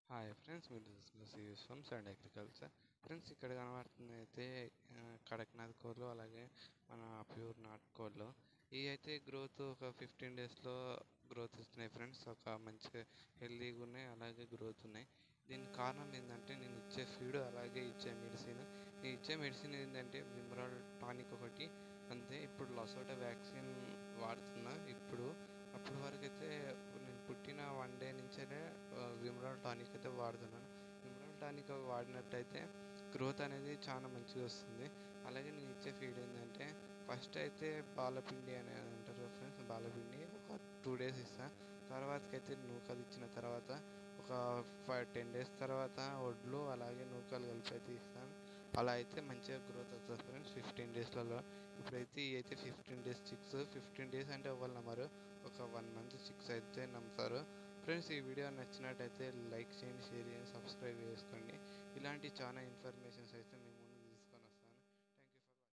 hi friends మీరు చూస్తున్న forms and agriculture friends ఇక్కడ కనబడుతుంది అయితే ఆ, కడక్నాథ్ కోళ్ళు అలాగే మన ప్యూర్ నాటుకోళ్ళు ఇవి అయితే గ్రోత్ ఒక ఫిఫ్టీన్ డేస్లో గ్రోత్ ఇస్తున్నాయి ఫ్రెండ్స్ ఒక మంచిగా హెల్తీగా ఉన్నాయి అలాగే గ్రోత్ ఉన్నాయి దీనికి కారణం ఏంటంటే నేను ఇచ్చే ఫీడ్ అలాగే ఇచ్చే మెడిసిన్ నేను ఇచ్చే మెడిసిన్ ఏంటంటే విమ్రాల్ టానిక్ ఒకటి అంతే ఇప్పుడు లసోటా వ్యాక్సిన్ వాడుతున్నా ఇప్పుడు అప్పటి వరకు అయితే నేను పుట్టిన వన్ డే నుంచే విమ్రాల్ టానిక్ అయితే వాడుతున్నాను విమ్రాల్ టానిక్ వాడినట్టయితే గ్రోత్ అనేది చాలా మంచిగా వస్తుంది అలాగే నేను ఇచ్చే ఫీడ్ ఏంటంటే ఫస్ట్ అయితే బాలపిండి అని అంటారు ఫ్రెండ్స్ బాలపిండి ఒక టూ డేస్ ఇస్తా తర్వాతకైతే నూకలు ఇచ్చిన తర్వాత ఒక ఫైవ్ టెన్ డేస్ తర్వాత వడ్లు అలాగే నూకలు కలిపి అయితే ఇస్తాను అలా అయితే మంచిగా గ్రోత్ అవుతుంది ఫ్రెండ్స్ ఫిఫ్టీన్ డేస్లలో ఇప్పుడైతే ఇవి అయితే fifteen days chicks fifteen days అంటే ఎవరు నమ్మరు ఒక వన్ మంత్ చిక్స్ అయితే నమ్ముతారు ఫ్రెండ్స్ ఈ వీడియో నచ్చినట్టయితే లైక్ చేయండి షేర్ చేయండి సబ్స్క్రైబ్ చేసుకోండి ఇలాంటి చాలా ఇన్ఫర్మేషన్స్ అయితే మేము